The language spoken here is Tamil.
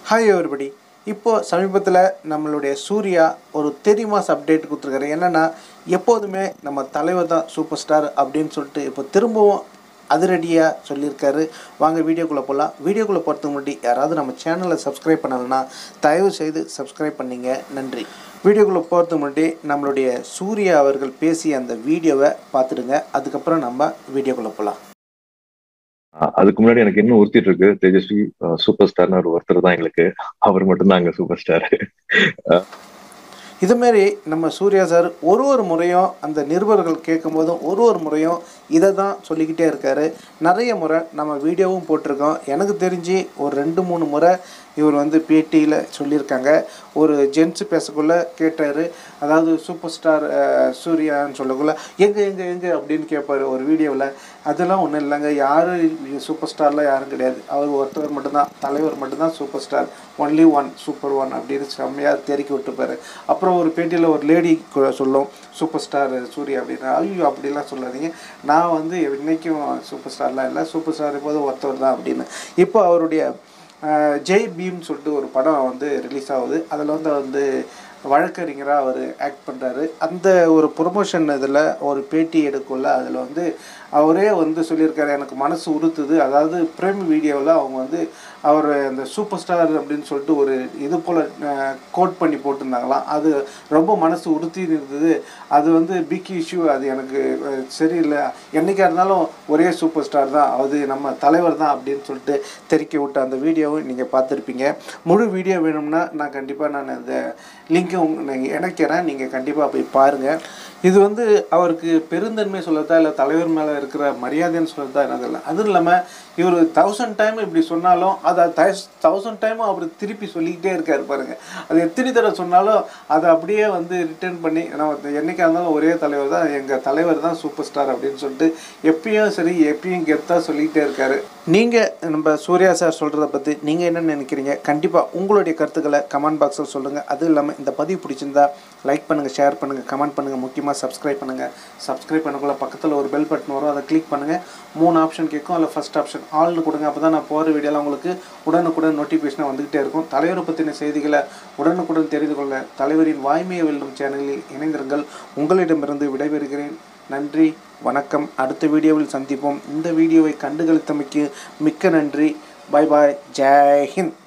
ஹாய் எவரிபடி இப்போது சமீபத்தில் நம்மளுடைய சூர்யா ஒரு தெரிமாஸ் அப்டேட் கொடுத்துருக்காரு என்னென்னா எப்போதுமே நம்ம தலைவர் தான் சூப்பர் ஸ்டார் அப்படின்னு சொல்லிட்டு இப்போ திரும்பவும் அதிரடியாக சொல்லியிருக்காரு வாங்க வீடியோக்குள்ளே போகலாம் வீடியோக்குள்ளே போகிறதுக்கு முன்னாடி யாராவது நம்ம சேனலை சப்ஸ்கிரைப் பண்ணலைன்னா தயவு செய்து சப்ஸ்கிரைப் பண்ணிங்க நன்றி வீடியோக்குள்ளே போகிறதுக்கு முன்னாடி நம்மளுடைய சூர்யா அவர்கள் பேசிய அந்த வீடியோவை பார்த்துடுங்க அதுக்கப்புறம் நம்ம வீடியோக்குள்ளே போகலாம் அஹ் அதுக்கு முன்னாடி எனக்கு இன்னும் உறுத்திட்டு இருக்கு தேஜஸ்வி சூப்பர் ஸ்டார்னு ஒரு ஒருத்தர் தான் எங்களுக்கு அவர் மட்டும்தான் அங்க சூப்பர் ஸ்டார் இதுமாரி நம்ம சூர்யா சார் ஒரு ஒரு முறையும் அந்த நிருபர்கள் கேட்கும்போதும் ஒரு ஒரு முறையும் இதை தான் சொல்லிக்கிட்டே இருக்காரு நிறைய முறை நம்ம வீடியோவும் போட்டிருக்கோம் எனக்கு தெரிஞ்சு ஒரு ரெண்டு மூணு முறை இவர் வந்து பேட்டியில் சொல்லியிருக்காங்க ஒரு ஜென்ஸ் பேசக்குள்ள கேட்டார் அதாவது சூப்பர் ஸ்டார் அஹ், சூர்யான்னு சொல்லக்குள்ள எங்கே எங்கே எங்கே அப்படின்னு கேட்பார் ஒரு வீடியோவில் அதெல்லாம் ஒன்றும் இல்லைங்க யாரும் சூப்பர் ஸ்டார்லாம் யாரும் கிடையாது அவர் ஒருத்தவர் மட்டும்தான் தலைவர் மட்டும்தான் super star only one super one அப்படின்னு செம்மையாக தெறிக்கி விட்டுப்பாரு அப்புறம் ஒரு பேட்டியில் ஒரு லேடி சொல்லும் சூப்பர் ஸ்டார் சூர்யா அப்படின்னு ஐயோ அப்படிலாம் சொல்லாதீங்க நான் வந்து என்றைக்கும் சூப்பர் ஸ்டார்லாம் இல்லை சூப்பர் ஸ்டார் இப்போது ஒருத்தவர் தான் அப்படின்னு இப்போ அவருடைய அஹ், ஜெய் பீம் சொல்லிட்டு ஒரு படம் வந்து ரிலீஸ் ஆகுது அதில் வந்து வந்து வழக்கறிஞராக அவர் ஆக்ட் பண்ணுறாரு அந்த ஒரு ப்ரொமோஷன் இதில் ஒரு பேட்டி எடுக்கல அதில் வந்து அவரே வந்து சொல்லியிருக்காரு எனக்கு மனசு உறுத்துது அதாவது பிரேம் வீடியோவில் அவங்க வந்து அவர் அந்த சூப்பர் ஸ்டார் அப்படின்னு சொல்லிட்டு ஒரு இது போல் கோட் பண்ணி போட்டிருந்தாங்களாம் அது ரொம்ப மனசு உறுத்தி இருந்தது அது வந்து பிக் இஷ்யூ அது எனக்கு அஹ், சரியில்லை என்றைக்கா இருந்தாலும் ஒரே சூப்பர் ஸ்டார் தான் அது நம்ம தலைவர் தான் அப்படின்னு சொல்லிட்டு தெரிக்க விட்ட அந்த வீடியோவும் நீங்கள் பார்த்துருப்பீங்க முழு வீடியோ வேணும்னா நான் கண்டிப்பாக நான் அந்த லிங்க்கை நீங்கள் இணைக்கிறேன் நீங்கள் கண்டிப்பாக போய் பாருங்கள் இது வந்து அவருக்கு பெருந்தன்மை சொல்லதா இல்லை தலைவர் மேலே இருக்கிற மரியாதைன்னு சொல்லதா எனக்கு இல்லை அதுவும் இல்லாமல் இவர் தௌசண்ட் டைம் இப்படி சொன்னாலும் அதை தௌசண்ட் டைமும் அவர் திருப்பி சொல்லிக்கிட்டே இருக்காரு பாருங்க அது எத்தனை தடவை சொன்னாலும் அதை அப்படியே வந்து ரிட்டர்ன் பண்ணி நம்ம என்னைக்கா இருந்தாலும் ஒரே தலைவர் தான் எங்கள் தலைவர் தான் சூப்பர் ஸ்டார் அப்படின்னு சொல்லிட்டு எப்பயும் சரி எப்பயும் கெத்தாக சொல்லிக்கிட்டே இருக்காரு நீங்கள் நம்ம சூர்யா சார் சொல்கிறத பற்றி நீங்கள் என்ன நினைக்கிறீங்க கண்டிப்பாக உங்களுடைய கருத்துக்களை கமெண்ட் பாக்ஸில் சொல்லுங்கள் அதுவும் இல்லாமல் இந்த பதிவு பிடிச்சிருந்தா லைக் பண்ணுங்கள் ஷேர் பண்ணுங்கள் கமெண்ட் பண்ணுங்கள் முக்கியமாக சப்ஸ்கிரைப் பண்ணுங்கள் சப்ஸ்கிரைப் பண்ணக்குள்ள பக்கத்தில் ஒரு பெல் பட்டன் வரும் அதை கிளிக் பண்ணுங்கள் மூணு ஆப்ஷன் கேட்கும் அதில் ஃபஸ்ட் ஆப்ஷன் ஆல்னு கொடுங்க அப்போ தான் நான் போகிற வீடியோலாம் உங்களுக்கு உடனுக்குடன் நோட்டிஃபிகேஷனாக வந்துக்கிட்டே இருக்கும் தலைவரை பற்றின செய்திகளை உடனுக்குடன் தெரிந்து கொள்ள தலைவரின் வாய்மையை வெல்லும் சேனலில் இணைந்திருங்கள் உங்களிடமிருந்து விடைபெறுகிறேன் நன்றி வணக்கம் அடுத்த வீடியோவில் சந்திப்போம் இந்த வீடியோவை கண்டுகளித்தமைக்கு மிக்க நன்றி பாய் பாய் ஜெய் ஹிந்த்